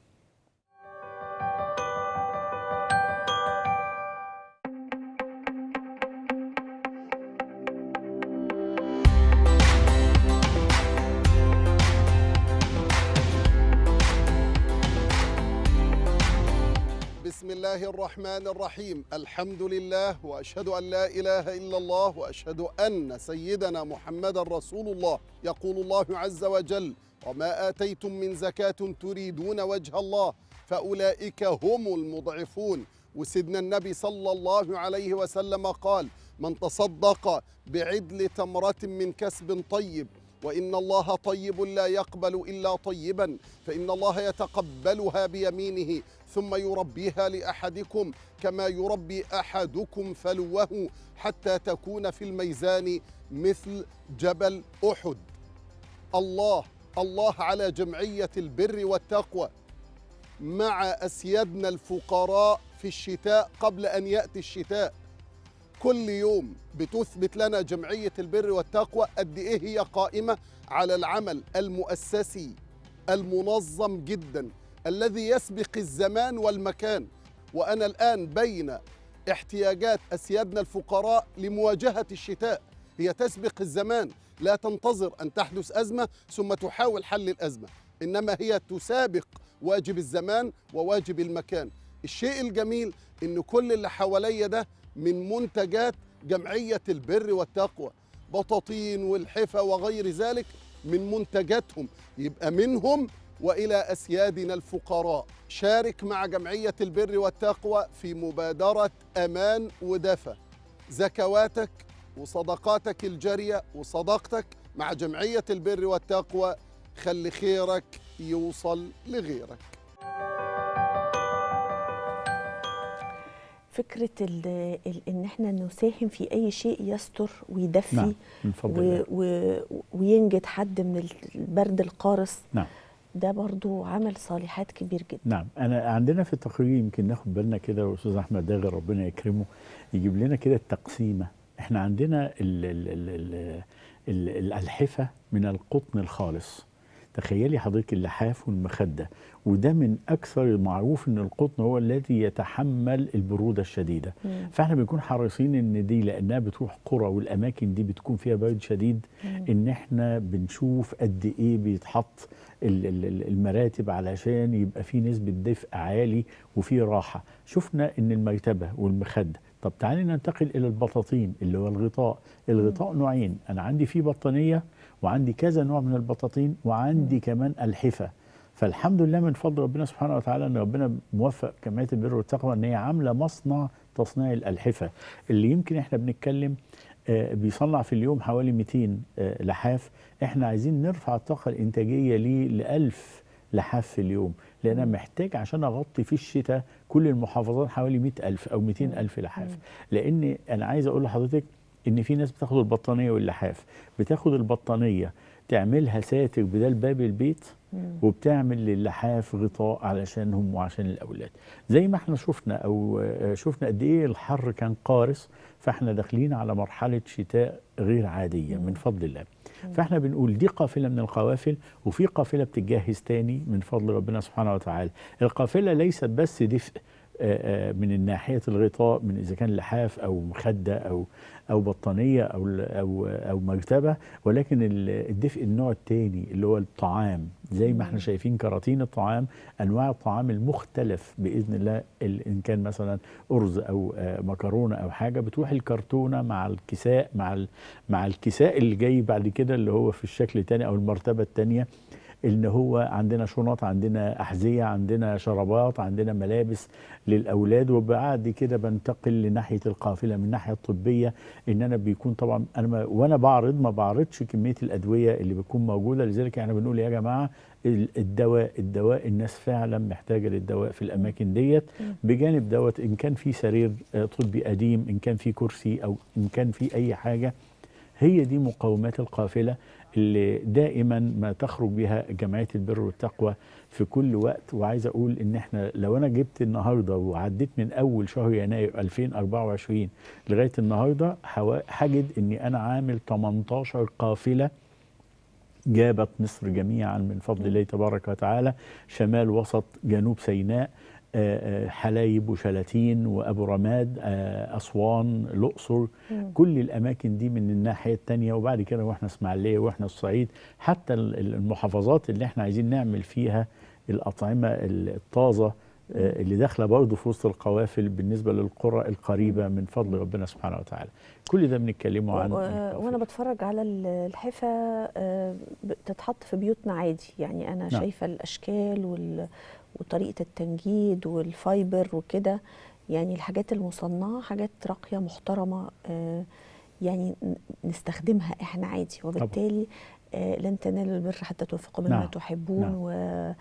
بسم الله الرحمن الرحيم الحمد لله واشهد ان لا اله الا الله واشهد ان سيدنا محمدا رسول الله يقول الله عز وجل وما اتيتم من زكاه تريدون وجه الله فاولئك هم المضعفون وسيدنا النبي صلى الله عليه وسلم قال من تصدق بعدل تمره من كسب طيب وان الله طيب لا يقبل الا طيبا فان الله يتقبلها بيمينه ثم يربيها لاحدكم كما يربي احدكم فلوه حتى تكون في الميزان مثل جبل احد الله الله على جمعيه البر والتقوى مع اسيادنا الفقراء في الشتاء قبل ان ياتي الشتاء كل يوم بتثبت لنا جمعيه البر والتقوى قد ايه هي قائمه على العمل المؤسسي المنظم جدا الذي يسبق الزمان والمكان وانا الان بين احتياجات اسيادنا الفقراء لمواجهه الشتاء هي تسبق الزمان لا تنتظر ان تحدث ازمه ثم تحاول حل الازمه انما هي تسابق واجب الزمان وواجب المكان الشيء الجميل ان كل اللي حواليا ده من منتجات جمعيه البر والتقوى بطاطين والحفا وغير ذلك من منتجاتهم يبقى منهم والى اسيادنا الفقراء شارك مع جمعيه البر والتقوى في مبادره امان ودفى زكواتك وصدقاتك الجاريه وصدقتك مع جمعيه البر والتقوى خلي خيرك يوصل لغيرك فكرة ال ال ان احنا نساهم في اي شيء يستر ويدفي نعم من فضل و الله و وينجد حد من البرد القارس نعم ده برضو عمل صالحات كبير جدا نعم انا عندنا في التقرير يمكن ناخد بالنا كده واستاذ احمد داغر ربنا يكرمه يجيب لنا كده التقسيمه احنا عندنا ال ال ال ال ال الالحفه من القطن الخالص تخيلي حضرتك اللحاف والمخده وده من اكثر المعروف ان القطن هو الذي يتحمل البروده الشديده مم. فاحنا بنكون حريصين ان دي لانها بتروح قرى والاماكن دي بتكون فيها برد شديد ان احنا بنشوف قد ايه بيتحط ال- ال- ال- المراتب علشان يبقى في نسبه دفء عالي وفي راحه شفنا ان المرتبه والمخده طب تعالي ننتقل الى البطاطين اللي هو الغطاء الغطاء نوعين انا عندي فيه بطانيه وعندي كذا نوع من البطاطين وعندي كمان الحفه فالحمد لله من فضل ربنا سبحانه وتعالى ان ربنا موفق جمعيه البر والتقوى ان هي عامله مصنع تصنيع الالحفه اللي يمكن احنا بنتكلم آه، بيصنع في اليوم حوالي 200 آه، لحاف احنا عايزين نرفع الطاقه الانتاجيه ليه ل 1000 لحاف في اليوم لان انا محتاج عشان اغطي في الشتاء كل المحافظات حوالي 100000 او 200000 لحاف لان انا عايز اقول لحضرتك ان في ناس بتاخد البطانيه واللحاف بتاخد البطانيه تعملها ساتر بدل باب البيت وبتعمل للحاف غطاء علشانهم وعشان الاولاد زي ما احنا شفنا او آه، شفنا قد ايه الحر كان قارس فاحنا داخلين على مرحله شتاء غير عاديه من فضل الله فاحنا بنقول دي قافله من القوافل وفي قافله بتتجهز تاني من فضل ربنا سبحانه وتعالى القافله ليست بس دفء آه، من الناحيه الغطاء من اذا كان لحاف او مخده او او بطانيه او او او مرتبه ولكن ال- الدفء النوع الثاني اللي هو الطعام زي ما احنا شايفين كراتين الطعام انواع الطعام المختلف باذن الله ال- ان كان مثلا ارز او آه، مكرونه او حاجه بتروح الكرتونه مع الكساء مع ال- مع الكساء اللي جاي بعد كده اللي هو في الشكل الثاني او المرتبه الثانيه ان هو عندنا شنط عندنا احذيه عندنا شرابات عندنا ملابس للاولاد وبعد كده بنتقل لناحيه القافله من الناحيه الطبيه ان انا بيكون طبعا انا ما وانا بعرض ما بعرضش كميه الادويه اللي بتكون موجوده لذلك احنا بنقول يا جماعه ال- الدواء الدواء الناس فعلا محتاجه للدواء في الاماكن ديت بجانب دوت ان كان في سرير آه، طبي قديم ان كان في كرسي او ان كان في اي حاجه هي دي مقومات القافله اللي دائما ما تخرج بها جمعيه البر والتقوى في كل وقت وعايز اقول ان احنا لو انا جبت النهارده وعديت من اول شهر يناير 2024 لغايه النهارده هوا- هجد اني انا عامل 18 قافله جابت مصر جميعا من فضل الله تبارك وتعالى شمال وسط جنوب سيناء آه، آه، حلايب وشلاتين وابو رماد آه، اسوان الاقصر كل الاماكن دي من الناحيه الثانيه وبعد كده واحنا اسماعيليه واحنا الصعيد حتى ال- ال- المحافظات اللي احنا عايزين نعمل فيها الاطعمه الطازه آه، اللي داخله برضه في وسط القوافل بالنسبه للقرى القريبه من فضل ربنا سبحانه وتعالى كل ده بنتكلمه عن و- القوافل. وانا بتفرج على ال- الحفه آه، بتتحط في بيوتنا عادي يعني انا نعم. شايفه الاشكال وال- وطريقه التنجيد والفايبر وكده يعني الحاجات المصنعه حاجات راقيه محترمه آه، يعني ن- نستخدمها احنا عادي وبالتالي آه، لن تنالوا البر حتى تنفقوا مما نعم. تحبون نعم. و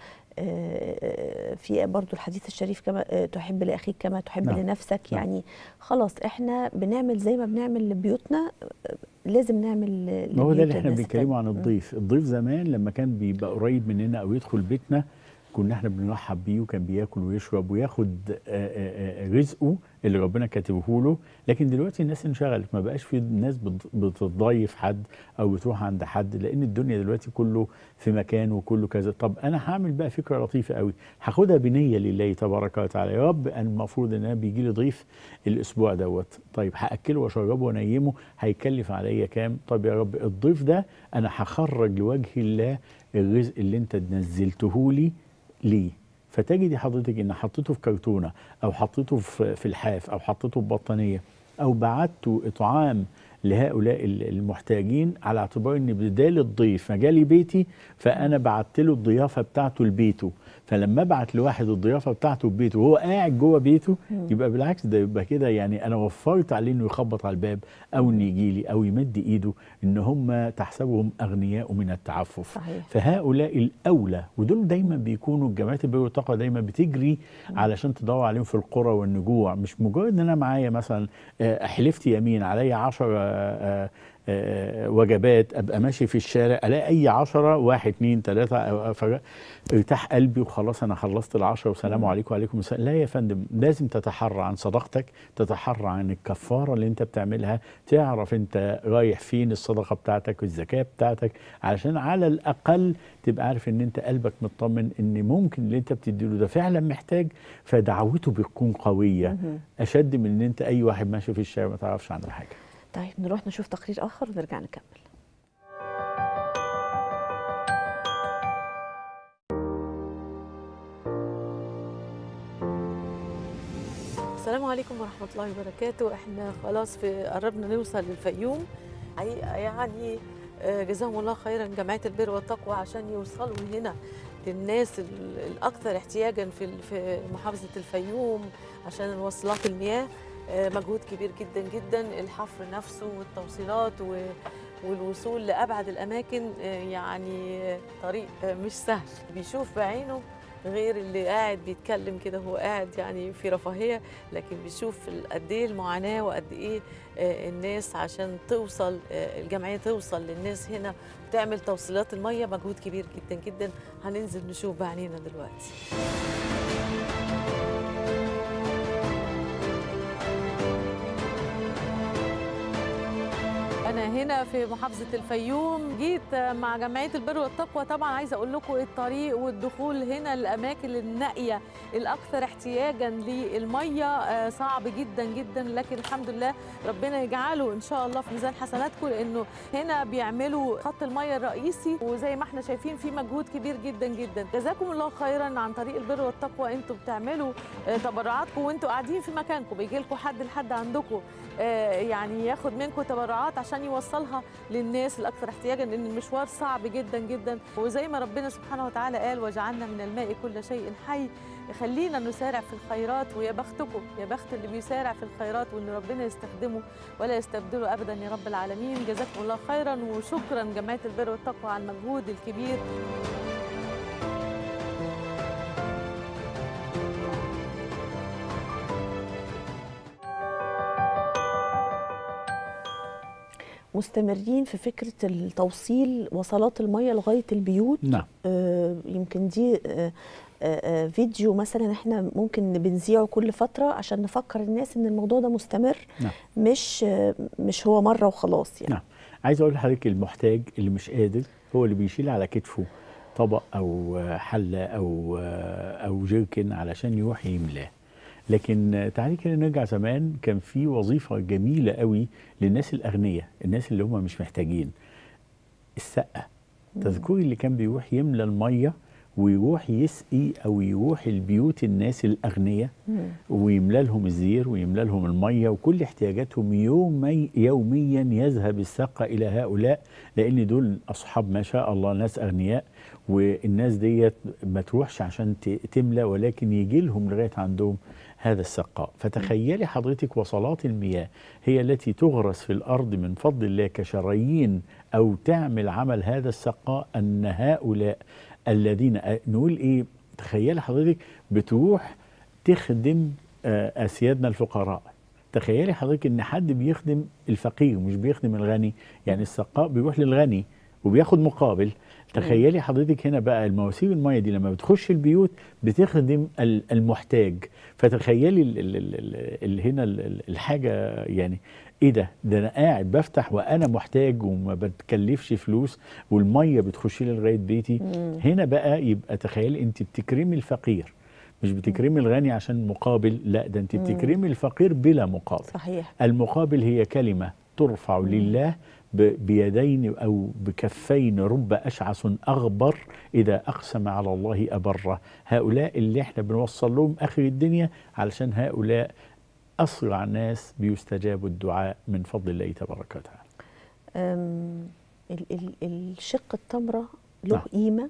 آه، في برضو الحديث الشريف كما آه، تحب لاخيك كما تحب نعم. لنفسك نعم. يعني خلاص احنا بنعمل زي ما بنعمل لبيوتنا آه، لازم نعمل ما هو ده اللي لبيوت احنا الناس بنتكلمه عن التانية. الضيف الضيف زمان لما كان بيبقى قريب مننا او يدخل بيتنا كنا احنا بنرحب بيه وكان بياكل ويشرب وياخد آه، آه، آه، رزقه اللي ربنا كاتبه له لكن دلوقتي الناس انشغلت ما بقاش في ناس بت- بتضيف حد او بتروح عند حد لان الدنيا دلوقتي كله في مكان وكله كذا طب انا هعمل بقى فكره لطيفه قوي هاخدها بنيه لله تبارك وتعالى يا رب أنا المفروض ان انا بيجي لي ضيف الاسبوع دوت طيب هاكله واشربه وانيمه هيكلف عليا كام طب يا رب الضيف ده انا هخرج لوجه الله الرزق اللي انت نزلته لي ليه فتجدي حضرتك ان حطيته في كرتونه او حطيته في في الحاف او حطيته في بطانيه او بعته اطعام لهؤلاء ال- المحتاجين على اعتبار ان بدال الضيف ما جالي بيتي فانا بعت له الضيافه بتاعته لبيته فلما ابعت لواحد الضيافه بتاعته في بيته وهو قاعد جوه بيته يبقى بالعكس ده يبقى كده يعني انا وفرت عليه انه يخبط على الباب او انه يجي لي او يمد ايده ان هم تحسبهم اغنياء من التعفف صحيح. فهؤلاء الاولى ودول دايما بيكونوا الجمعيات البر والتقوى دايما بتجري علشان تدور عليهم في القرى والنجوع مش مجرد ان انا معايا مثلا آه، حلفت يمين عليا 10 وجبات ابقى ماشي في الشارع الاقي اي عشرة واحد اتنين تلاته أو- أو- ارتاح قلبي وخلاص انا خلصت العشرة والسلام عليكم وعليكم السلام لا يا فندم لازم تتحرى عن صداقتك تتحرى عن الكفاره اللي انت بتعملها تعرف انت رايح فين الصدقه بتاعتك والزكاه بتاعتك علشان على الاقل تبقى عارف ان انت قلبك مطمن ان ممكن اللي انت بتديله ده فعلا محتاج فدعوته بتكون قويه اشد من ان انت اي واحد ماشي في الشارع ما تعرفش عنه حاجه طيب نروح نشوف تقرير اخر ونرجع نكمل السلام عليكم ورحمة الله وبركاته احنا خلاص في قربنا نوصل للفيوم حقيقة يعني آه، جزاهم الله خيرا جمعية البر والتقوى عشان يوصلوا هنا للناس ال- الأكثر احتياجا في ال- في محافظة الفيوم عشان الوصلات المياه آه، مجهود كبير جدا جدا الحفر نفسه والتوصيلات و- والوصول لأبعد الأماكن آه، يعني آه، طريق آه، مش سهل بيشوف بعينه غير اللي قاعد بيتكلم كده هو قاعد يعني في رفاهيه لكن بيشوف ال- قد ايه المعاناه وقد ايه آه، الناس عشان توصل آه، الجمعيه توصل للناس هنا وتعمل توصيلات الميه مجهود كبير جدا جدا هننزل نشوف بعينينا دلوقتي انا هنا في محافظة الفيوم جيت مع جمعية البر والتقوى طبعا عايزة أقول لكم الطريق والدخول هنا الأماكن النائية الأكثر احتياجا للمية آه، صعب جدا جدا لكن الحمد لله ربنا يجعله إن شاء الله في ميزان حسناتكم لأنه هنا بيعملوا خط المية الرئيسي وزي ما احنا شايفين في مجهود كبير جدا جدا جزاكم الله خيرا عن طريق البر والتقوى انتوا بتعملوا آه، تبرعاتكم وانتوا قاعدين في مكانكم بيجي لكم حد لحد عندكم آه، يعني ياخد منكم تبرعات عشان يوصلها للناس الاكثر احتياجا لان المشوار صعب جدا جدا وزي ما ربنا سبحانه وتعالى قال وجعلنا من الماء كل شيء حي خلينا نسارع في الخيرات ويا بختكم يا بخت اللي بيسارع في الخيرات وان ربنا يستخدمه ولا يستبدله ابدا يا رب العالمين جزاكم الله خيرا وشكرا جمعيه البر والتقوى على المجهود الكبير مستمرين في فكره التوصيل وصلات الميه لغايه البيوت نعم آه، يمكن دي آه، آه، آه، فيديو مثلا احنا ممكن بنذيعه كل فتره عشان نفكر الناس ان الموضوع ده مستمر نعم. مش آه، مش هو مره وخلاص يعني نعم. عايز اقول لحضرتك المحتاج اللي مش قادر هو اللي بيشيل على كتفه طبق او حله او او جيركن علشان يروح يملاه لكن تعالي كده نرجع زمان كان في وظيفه جميله قوي للناس الاغنياء الناس اللي هم مش محتاجين السقه تذكري اللي كان بيروح يملى الميه ويروح يسقي او يروح البيوت الناس الاغنياء مم. ويملى لهم الزير ويملى لهم الميه وكل احتياجاتهم يومي يوميا يذهب السقة الى هؤلاء لان دول اصحاب ما شاء الله ناس اغنياء والناس ديت ما تروحش عشان ت- تملى ولكن يجي لهم لغايه عندهم هذا السقاء فتخيلي حضرتك وصلات المياه هي التي تغرس في الارض من فضل الله كشرايين او تعمل عمل هذا السقاء ان هؤلاء الذين نقول ايه تخيلي حضرتك بتروح تخدم آه، اسيادنا الفقراء تخيلي حضرتك ان حد بيخدم الفقير مش بيخدم الغني يعني السقاء بيروح للغني وبياخد مقابل تخيلي حضرتك هنا بقى المواسير الميه دي لما بتخش البيوت بتخدم ال- المحتاج فتخيلي ال ال ال ال ال هنا ال- ال- الحاجه يعني ايه ده ده انا قاعد بفتح وانا محتاج وما بتكلفش فلوس والميه بتخش لي لغايه بيتي مم. هنا بقى يبقى تخيلي انت بتكرمي الفقير مش بتكرمي الغني عشان مقابل لا ده انت مم. بتكرمي الفقير بلا مقابل صحيح المقابل هي كلمة ترفع لله ب- بيدين أو بكفين رب أشعث أغبر إذا أقسم على الله أبره هؤلاء اللي احنا بنوصل لهم آخر الدنيا علشان هؤلاء أسرع ناس بيستجاب الدعاء من فضل الله تبارك وتعالى أم، ال- ال- الشق التمرة له نعم. قيمة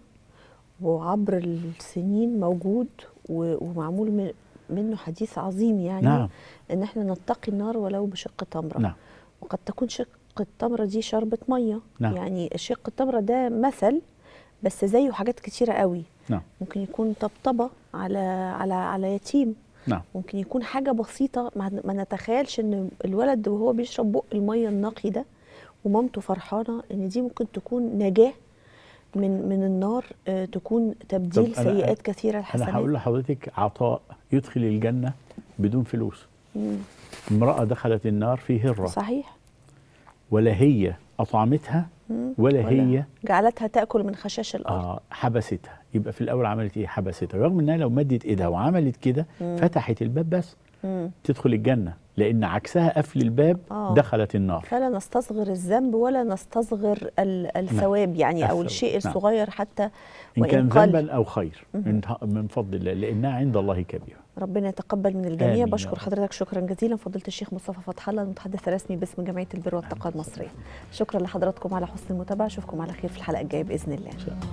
وعبر السنين موجود و- ومعمول من- منه حديث عظيم يعني نعم ان احنا نتقي النار ولو بشق تمرة نعم وقد تكون شق التمرة دي شربة مية نعم. يعني شق التمرة ده مثل بس زيه حاجات كتيرة قوي نعم. ممكن يكون طبطبة على على على يتيم نعم ممكن يكون حاجة بسيطة ما ما نتخيلش ان الولد وهو بيشرب بق المية النقي ده ومامته فرحانة ان دي ممكن تكون نجاة من من النار آه، تكون تبديل طب أنا- سيئات كثيرة أنا هقول الحسنات لحضرتك عطاء يدخل الجنة بدون فلوس مم، امرأة دخلت النار في هرة صحيح ولا هي أطعمتها مم، ولا هي جعلتها تاكل من خشاش الارض اه حبستها يبقى في الاول عملت ايه حبستها رغم انها لو مدت ايدها وعملت كده مم. فتحت الباب بس مم. تدخل الجنه لان عكسها قفل الباب آه. دخلت النار فلا نستصغر الذنب ولا نستصغر ال- الثواب يعني او الثواب، الشيء نعم. الصغير حتى ان وإن كان قل. ذنبا او خير من, من فضل الله لانها عند الله كبيره ربنا يتقبل من الجميع آمين يا بشكر رب. حضرتك شكرا جزيلا فضيله الشيخ مصطفى فتح الله المتحدث الرسمي باسم جمعيه البر والتقوى المصريه شكرا لحضراتكم على حسن المتابعه اشوفكم على خير في الحلقه الجايه باذن الله ان شاء الله